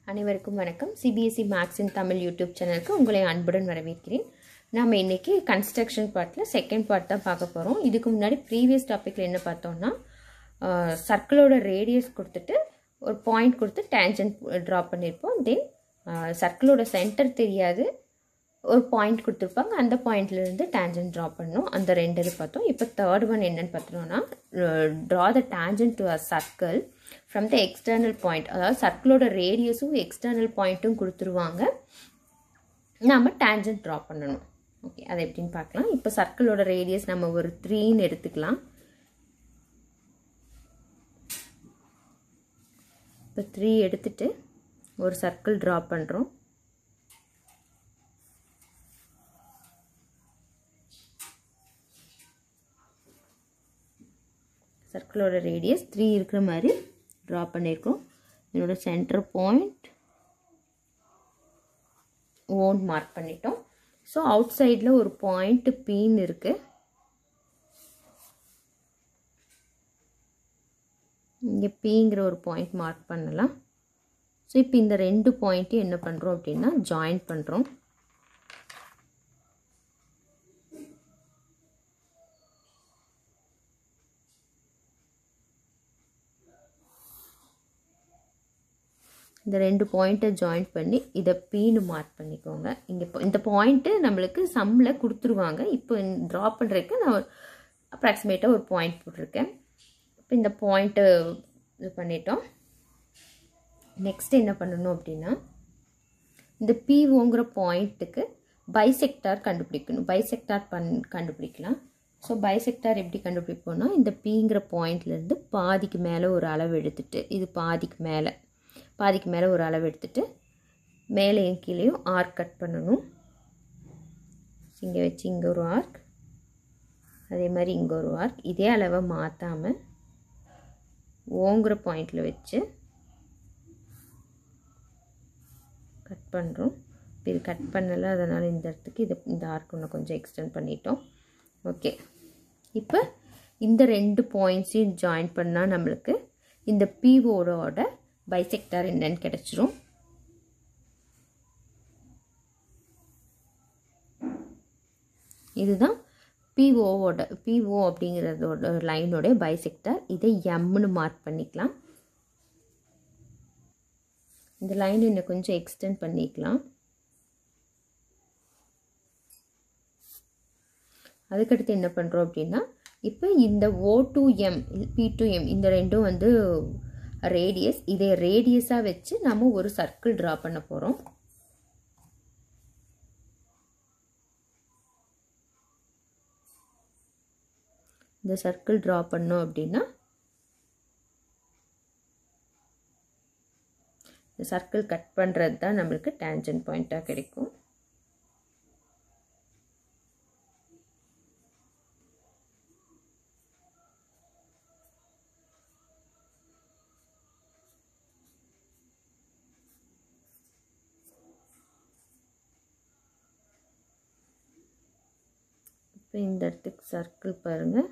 அனைவருக்கும் வணக்கம் CBSE maths in Tamil YouTube சேனலுக்கு உங்களை அன்புடன் வரவேற்கிறேன் நாம் இன்றைக்கி கன்ஸ்ட்ரக்ஷன் பார்ட்டில் செகண்ட் பார்ட் தான் பார்க்க போகிறோம் இதுக்கு முன்னாடி ப்ரீவியஸ் டாப்பிக்கில் என்ன பார்த்தோம்னா சர்க்கிளோட ரேடியஸ் கொடுத்துட்டு ஒரு பாயிண்ட் கொடுத்து டேஞ்சன்ட் ட்ரா பண்ணியிருப்போம் தென் சர்க்கிளோட சென்டர் தெரியாது ஒரு பாயிண்ட் கொடுத்துருப்பாங்க அந்த பாயிண்ட்லேருந்து டேஞ்சன்ட் ட்ரா பண்ணோம் அந்த ரெண்டு இது பார்த்தோம் இப்போ தேர்ட் ஒன் என்னன்னு பார்த்தோம்னா draw the tangent to a circle from the external point அதாவது சர்க்கிளோட ரேடியஸும் எக்ஸ்டர்னல் பாயிண்ட்டும் கொடுத்துருவாங்க நாம் டேஞ்சன்ட் ட்ரா பண்ணணும் ஓகே அதை எப்படின்னு பார்க்கலாம் இப்போ சர்க்கிளோட ரேடியஸ் நம்ம ஒரு த்ரீன்னு எடுத்துக்கலாம் இப்போ த்ரீ எடுத்துட்டு ஒரு சர்க்கிள் ட்ரா பண்ணுறோம் சர்க்கிளோட ரேடியஸ் த்ரீ இருக்கிற மாதிரி ட்ரா பண்ணியிருக்கோம் இதோட சென்டர் பாயிண்ட் ஓன் மார்க் பண்ணிட்டோம் ஸோ அவுட் சைடில் ஒரு பாயிண்ட் பீன் இருக்குது இங்கே பீங்கிற ஒரு பாயிண்ட் மார்க் பண்ணலாம் ஸோ இப்போ இந்த ரெண்டு பாயிண்ட்டையும் என்ன பண்ணுறோம் அப்படின்னா ஜாயின் பண்ணுறோம் இந்த ரெண்டு பாயிண்ட்டை ஜாயின் பண்ணி இதை பீனு மார்க் பண்ணிக்கோங்க இங்கே இந்த பாயிண்ட்டு நம்மளுக்கு சம்மில் கொடுத்துருவாங்க இப்போ ட்ரா பண்ணுறதுக்கு நான் அப்ராக்சிமேட்டாக ஒரு பாயிண்ட் போட்டிருக்கேன் இப்போ இந்த பாயிண்ட்டு இது பண்ணிட்டோம் நெக்ஸ்ட் என்ன பண்ணணும் அப்படின்னா இந்த பிஓங்கிற பாயிண்ட்டுக்கு பைசெக்டார் கண்டுபிடிக்கணும் பைசெக்டார் பண் கண்டுபிடிக்கலாம் ஸோ பைசெக்டார் எப்படி கண்டுபிடிப்போம்னா இந்த பிங்கிற பாயிண்ட்லேருந்து பாதிக்கு மேலே ஒரு அளவு எடுத்துட்டு இது பாதிக்கு மேலே பாதிக்கு மேலே ஒரு அளவு எடுத்துட்டு மேலேயும் கீழேயும் ஆர்க் கட் பண்ணணும் இங்கே வச்சு இங்கே ஒரு ஆர்க் அதே மாதிரி இங்கே ஒரு ஆர்க் இதே அளவை மாற்றாமல் ஓங்குற பாயிண்டில் வச்சு கட் பண்ணுறோம் இது கட் பண்ணலை அதனால் இந்த இடத்துக்கு இது இந்த ஆர்க் இன்னும் கொஞ்சம் எக்ஸ்டெண்ட் பண்ணிட்டோம் ஓகே இப்போ இந்த ரெண்டு பாயிண்ட்ஸையும் ஜாயின் பண்ணால் நம்மளுக்கு இந்த பிஓடோட பைசெக்டார் என்னன்னு கிடச்சிரும் இதுதான் பிஓவோட பிஓ அப்படிங்கிறதோட லைனோட பைசெக்டார் இதை எம்னு மார்க் பண்ணிக்கலாம் இந்த லைன் இன்னும் கொஞ்சம் எக்ஸ்டெண்ட் பண்ணிக்கலாம் அதுக்கடுத்து என்ன பண்ணுறோம் அப்படின்னா இப்போ இந்த O to M P to M இந்த ரெண்டும் வந்து ரேடியஸ் இதை ரேடியஸாக வச்சு நம்ம ஒரு சர்க்கிள் ட்ரா பண்ண போகிறோம் இந்த சர்க்கிள் ட்ரா பண்ணோம் அப்படின்னா இந்த சர்க்கிள் கட் பண்ணுறது தான் நம்மளுக்கு டேஞ்சன்ட் பாயிண்ட்டாக கிடைக்கும் இப்போ இந்த இடத்துக்கு சர்க்கிள் பாருங்கள்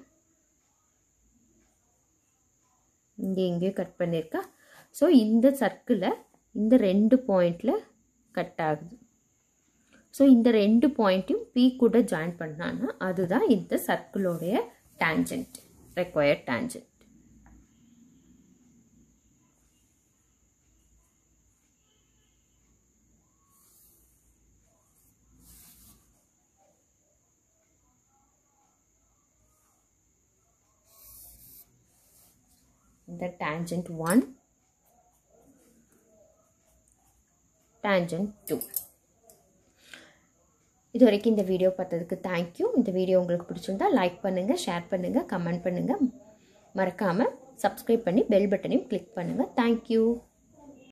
இங்கே எங்கேயோ கட் பண்ணியிருக்கா ஸோ இந்த சர்க்கிளை இந்த ரெண்டு பாயிண்டில் கட் ஆகுது ஸோ இந்த ரெண்டு பாயிண்ட்டையும் பி கூட ஜாயின் பண்ணான்னா அதுதான் இந்த சர்க்கிளோடைய tangent required tangent the tangent 1 tangent 2 இது வரைக்கும் இந்த வீடியோ பார்த்ததுக்கு தேங்க்யூ இந்த வீடியோ உங்களுக்கு பிடிச்சிருந்தா லைக் பண்ணுங்கள் ஷேர் பண்ணுங்கள் கமெண்ட் பண்ணுங்கள் மறக்காமல் சப்ஸ்கிரைப் பண்ணி பெல் பட்டனையும் கிளிக் பண்ணுங்கள் தேங்க்யூ